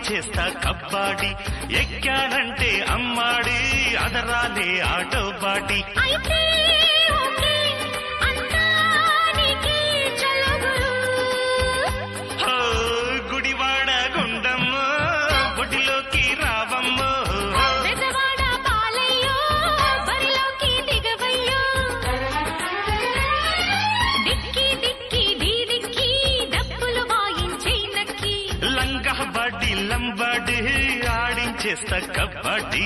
ఆడించేస్తా కబ్బాడి ఎక్కానంటే అమ్మాడి అదరాలే ఆటో బాడి అయితే ఓకే అంతా నీకే చలో గురు హో, గుడివాడ గుండమ్మ గుడిలోకి రావమ్మ పెద్దవాడ పాలయ్యో బరిలోకి దిగవయ్యో డిక్కి డిక్కి డీ డిక్కి డప్పులు వాయించే నక్కి లంగా బాడి లంబాడి ఆడించేస్తా కబడ్డీ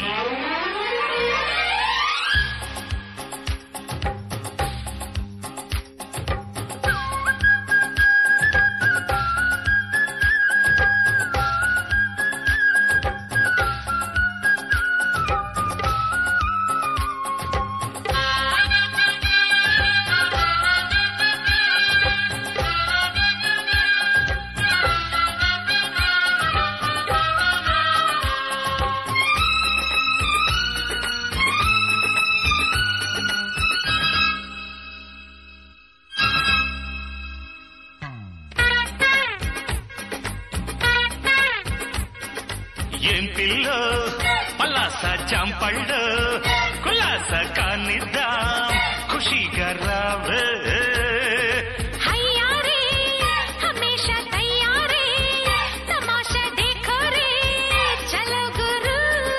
ఏం పిల్లో పలాస చాంపళ్ళు కులాస కానిద్దాం ఖుషిగా రావే హయ్యారే హమేషా తయారే తమాషా देखो रे చలో గురు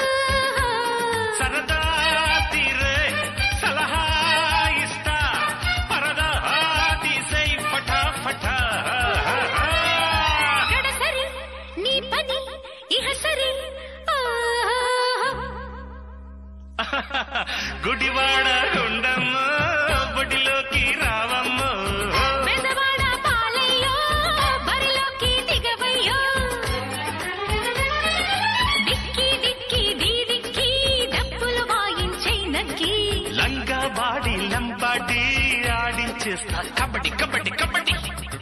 సరదా తీరే సలహా ఇస్తా పరదా తీసై ఫటా ఫటా గడసరి నీ పని ఇహ సరి గుడివాడ గుండమ్మ బడిలోకి రావమ్మ పెదవాడ పాలయ్యో బరిలోకి దిగవయ్యో డిక్కి డిక్కి డీ డిక్కి డప్పులు వాయించే నక్కి లంగా బాడి లంబాడి ఆడించేస్తా కబడ్డీ కబడ్డీ కబడ్డీ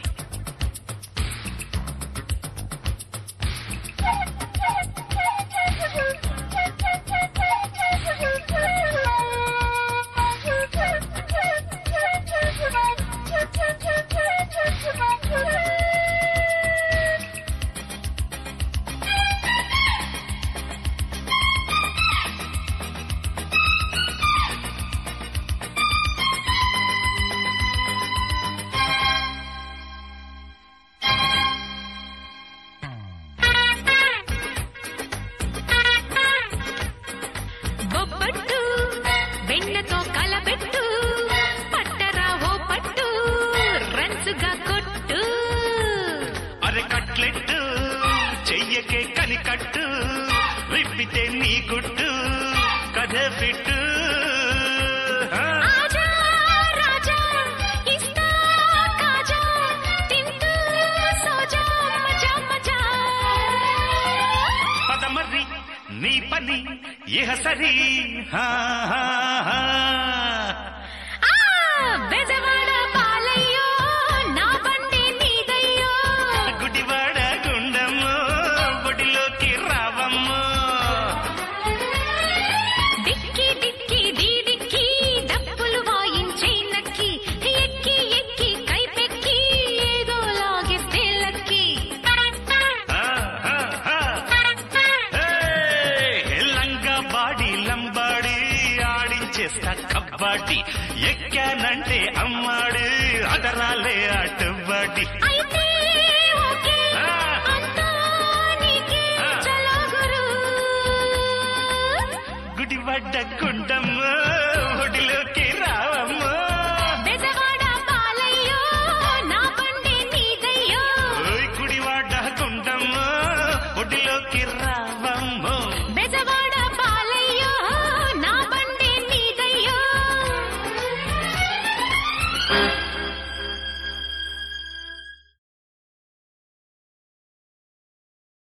బొబ్బట్టు వెన్నతో కలబెట్టు పట్టరా ఓ పట్టు రన్సుగా కొట్టు అరే కట్లెట్టు చెయ్యకే కనికట్టు విప్పితే నీ గుట్టు కథే ఫిట్టు ఆ, ఆజా రాజా ఇస్తా కాజా తింటూ సోజా మజా మజా పదమర్రి నీ పని ఇహ సరి హా, హా, హా. ఆ బెదవాడ పాలయ్యో నా బండి నీదయ్యో గుడివాడ గుండమ్మ బడిలోకి రావమ్మ డిక్కి డిక్కి డీ డిక్కి డప్పులు వాయించే నక్కి ఎక్కి ఎక్కి కైపెక్కి ఏదో లాగిస్తే లక్కి ఆ, హా, హా. ఏయ్, లంగా బాడి లంబాడి ఆడించేస్తా కబ్బాడి ఎక్కానంటే అమ్మాడి అదరాలే అటుబడి అయితే ఓకే ఆ. అంతా నీకే ఆ. చలో గురు గుడివడ్డ గుండమ్మ